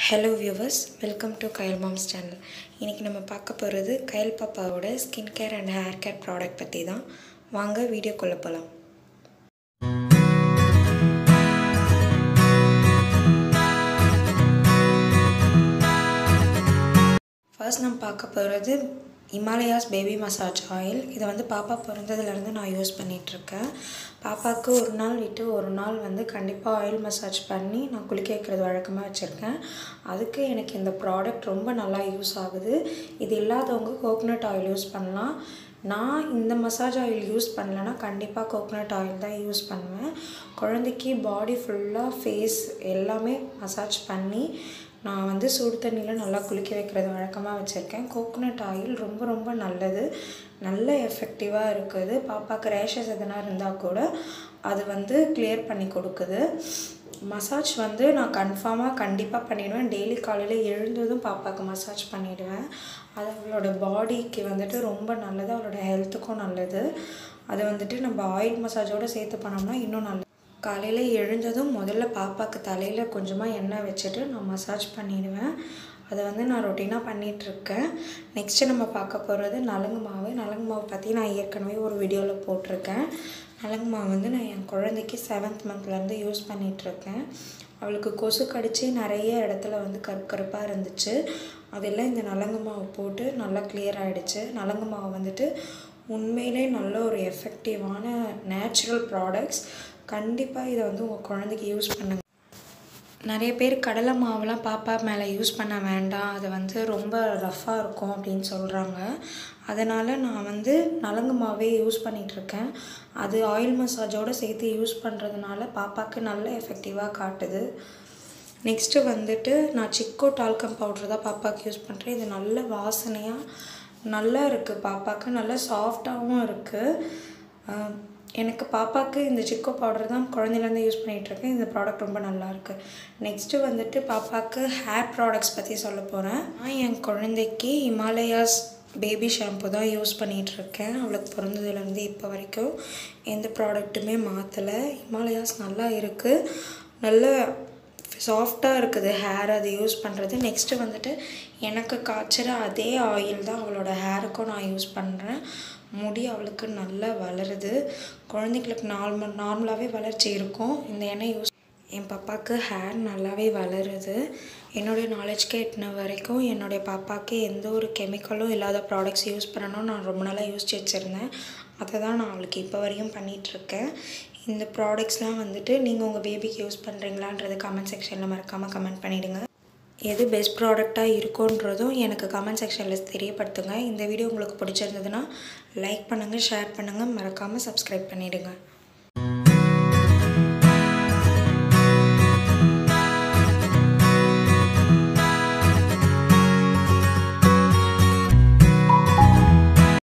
hello viewers welcome to Kayal moms channel இன்றைக்கி நம்ம பார்க்க போகிறது கயல் பாப்பாவோட skin care and hair care product பற்றி தான் வாங்க வீடியோக்குள்ளே போகலாம் ஃபர்ஸ்ட் நம்ம பார்க்க போகிறது இமாலயாஸ் பேபி மசாஜ் ஆயில் இதை வந்து பாப்பா பிறந்ததுலேருந்து நான் யூஸ் பண்ணிகிட்ருக்கேன் பாப்பாவுக்கு ஒரு நாள் விட்டு ஒரு நாள் வந்து கண்டிப்பாக ஆயில் மசாஜ் பண்ணி நான் குளிக்க வைக்கிறது வழக்கமாக வச்சுருக்கேன் அதுக்கு எனக்கு இந்த ப்ராடக்ட் ரொம்ப நல்லா யூஸ் ஆகுது இது இல்லாதவங்க கோகோனட் ஆயில் யூஸ் பண்ணலாம் நான் இந்த மசாஜ் ஆயில் யூஸ் பண்ணலன்னா கண்டிப்பாக கோகோனட் ஆயில் தான் யூஸ் பண்ணுவேன் குழந்தைக்கு பாடி ஃபுல்லாக ஃபேஸ் எல்லாமே மசாஜ் பண்ணி நான் வந்து சுடு தண்ணியில் நல்லா குளிக்க வைக்கிறது வழக்கமாக வச்சுருக்கேன் கோகோனட் ஆயில் ரொம்ப ரொம்ப நல்லது நல்ல எஃபெக்டிவாக இருக்குது பாப்பாவுக்கு ரேஷஸ் எதனா இருந்தால் கூட அது வந்து கிளியர் பண்ணி கொடுக்குது மசாஜ் வந்து நான் கன்ஃபார்மாக கண்டிப்பாக பண்ணிவிடுவேன் டெய்லி காலையில் எழுந்ததும் பாப்பாவுக்கு மசாஜ் பண்ணிவிடுவேன் அது அவளோட பாடிக்கு வந்துட்டு ரொம்ப நல்லது அவளோட ஹெல்த்துக்கும் நல்லது அது வந்துட்டு நம்ம ஆயில் மசாஜோடு சேர்த்து பண்ணோம்னா இன்னும் நல்லது காலையில் எழுந்ததும் முதல்ல பாப்பாவுக்கு தலையில் கொஞ்சமாக எண்ணெய் வச்சுட்டு நான் மசாஜ் பண்ணிடுவேன் அதை வந்து நான் ரொட்டீனாக பண்ணிகிட்ருக்கேன் நெக்ஸ்ட்டு நம்ம பார்க்க போகிறது நலங்கு மாவு நலங்கு மாவு பற்றி நான் ஏற்கனவே ஒரு வீடியோவில் போட்டிருக்கேன் நலங்கு மாவு வந்து நான் என் குழந்தைக்கு செவன்த் மந்த்லேருந்து யூஸ் பண்ணிகிட்ருக்கேன் அவளுக்கு கொசு கடித்து நிறைய இடத்துல வந்து கருப்பு கருப்பாக இருந்துச்சு அதெல்லாம் இந்த நலங்கு மாவு போட்டு நல்லா கிளியர் ஆகிடுச்சு நலங்கு மாவு வந்துட்டு உண்மையிலே நல்ல ஒரு எஃபெக்டிவான நேச்சுரல் ப்ராடக்ட்ஸ் கண்டிப்பாக இதை வந்து உங்கள் குழந்தைக்கு யூஸ் பண்ணுங்க நிறைய பேர் கடலை மாவுலாம் பாப்பா மேலே யூஸ் பண்ண வேண்டாம் அது வந்து ரொம்ப ரஃப்பாக இருக்கும் அப்படின்னு சொல்கிறாங்க அதனால் நான் வந்து நலங்கு மாவே யூஸ் பண்ணிகிட்ருக்கேன் அது ஆயில் மசாஜோடு சேர்த்து யூஸ் பண்ணுறதுனால பாப்பாவுக்கு நல்ல எஃபெக்டிவாக காட்டுது நெக்ஸ்ட்டு வந்துட்டு நான் சிக்கோ டால்கம் பவுட்ரு தான் பாப்பாவுக்கு யூஸ் பண்ணுறேன் இது நல்ல வாசனையாக நல்லா இருக்குது பாப்பாவுக்கு நல்லா சாஃப்டாகவும் இருக்குது எனக்கு பாப்பாவுக்கு இந்த சிக்கோ பவுடர் தான் குழந்தையிலேருந்து யூஸ் பண்ணிகிட்ருக்கேன் இந்த ப்ராடக்ட் ரொம்ப நல்லாயிருக்கு நெக்ஸ்ட்டு வந்துட்டு பாப்பாவுக்கு ஹேர் ப்ராடக்ட்ஸ் பற்றி சொல்ல போகிறேன் நான் என் குழந்தைக்கு ஹிமாலயாஸ் பேபி ஷாம்பு தான் யூஸ் பண்ணிகிட்ருக்கேன் அவளுக்கு பிறந்ததுலேருந்து இப்போ வரைக்கும் எந்த ப்ராடக்ட்டுமே மாற்றலை ஹிமாலயாஸ் நல்லா இருக்குது நல்ல சாஃப்டாக இருக்குது ஹேர் அது யூஸ் பண்ணுறது நெக்ஸ்ட்டு வந்துட்டு எனக்கு காய்ச்சிற அதே ஆயில் தான் அவளோட ஹேருக்கும் நான் யூஸ் பண்ணுறேன் முடி அவளுக்கு நல்லா வளருது குழந்தைங்களுக்கு நார்மல் நார்மலாகவே வளர்ச்சி இருக்கும் இந்த எண்ணெய் யூஸ் என் பாப்பாவுக்கு ஹேர் நல்லாவே வளருது என்னுடைய நாலேஜ்க்கு எட்டின வரைக்கும் என்னுடைய பாப்பாவுக்கு எந்த ஒரு கெமிக்கலும் இல்லாத ப்ராடக்ட்ஸ் யூஸ் பண்ணணும்னு நான் ரொம்ப நாளாக யோசிச்சு வச்சுருந்தேன் அதை தான் நான் அவளுக்கு இப்போ வரையும் பண்ணிகிட்ருக்கேன் இந்த ப்ராடக்ட்ஸ்லாம் வந்துட்டு நீங்கள் உங்கள் பேபிக்கு யூஸ் பண்ணுறீங்களான்றது கமெண்ட் செக்ஷனில் மறக்காமல் கமெண்ட் பண்ணிவிடுங்க எது பெஸ்ட் ப்ராடக்டாக இருக்குன்றதும் எனக்கு கமெண்ட் செக்ஷனில் தெரியப்படுத்துங்க இந்த வீடியோ உங்களுக்கு பிடிச்சிருந்ததுன்னா லைக் பண்ணுங்கள் ஷேர் பண்ணுங்கள் மறக்காமல் சப்ஸ்கிரைப் பண்ணிவிடுங்க